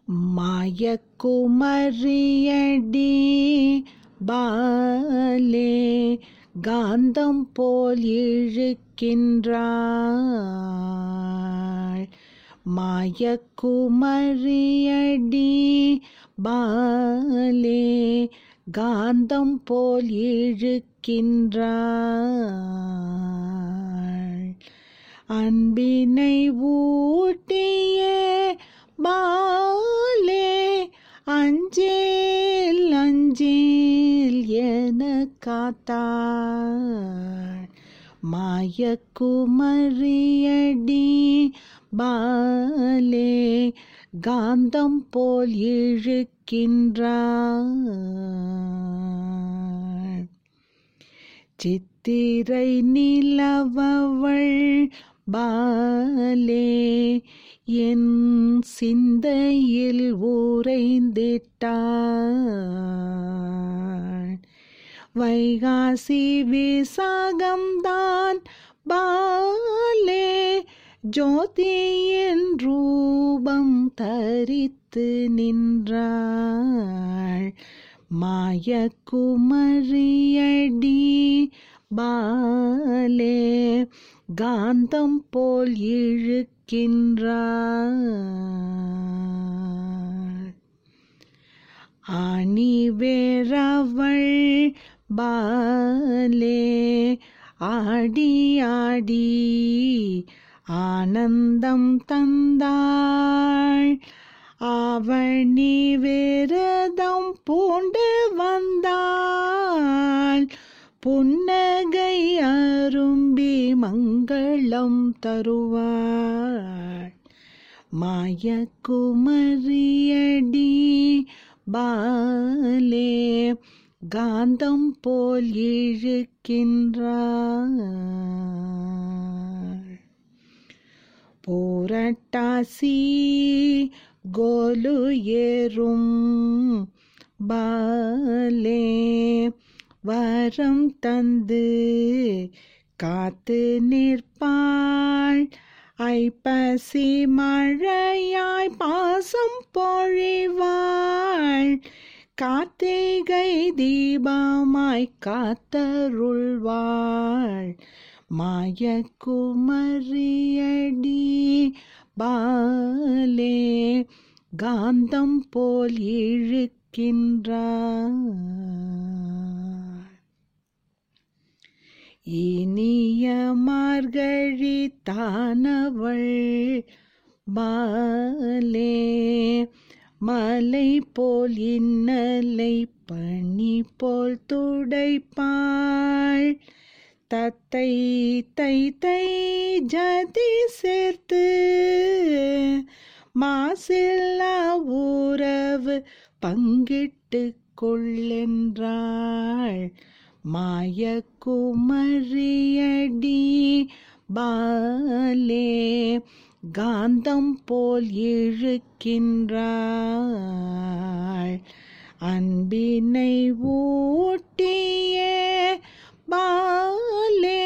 மாயக்குமரியடி பாலே காந்தம் போல் இழுக்கின்றாள் மாயக்குமரியடி பாலே காந்தம் போல் இழுக்கின்றாள் அன்பினை ஊட்டியே பாலே அஞ்சேல் அஞ்சேல் என காத்தாள் மாயக்குமரியடி பாலே காந்தம் போல் இழுக்கின்றாள் சித்திரை நிலவவள் பாலே என் சிந்தையில் ஊரைந்திட்டாள் வைகாசி விசாகம்தான் பாலே ஜோதியின் ரூபம் தரித்து நின்றாள் மாயக்குமரியடி பாலே காந்தம் போல் இழுக்கின்றாள் ஆணி வேறவள் பாலே ஆடி ஆடி ஆனந்தம் தந்தாள் அவனி விரதம் பூண்டு வந்தாள் புன்னகை அரும்பி மங்களம் தருவாள் மாயக்குமரியடி பாலே காந்தம் போல் இழுக்கின்றாள் போரட்டாசி கோலு ஏறும் பாலே வரம் தந்து காத்து நிற்பாள் ஐப்பசி மழையாய் பாசம் பொழிவாள் கார்த்திகை தீபமாய் காத்தருள்வாள் மாயக்குமரியடி பாலே காந்தம் போல் இழுக்கின்றாள் இனிய மார்கழி தானவள் பாலே மலை போல் இன்னலை பனி போல் துடைப்பாள் தத்தை தை தை ஜதி சேர்த்து மாசில்லா உறவு பங்கிட்டு கொள்ளென்றாள் மாயக்குமரியடி பாலே காந்தம் போல் இழுக்கின்றாள் அன்பினை ஊட்டியே பாலே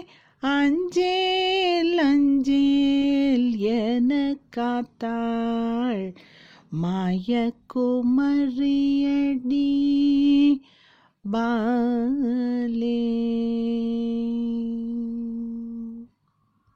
அஞ்சேல் அஞ்சேல் என காத்தாள் மாயக்குமரியடி பாலே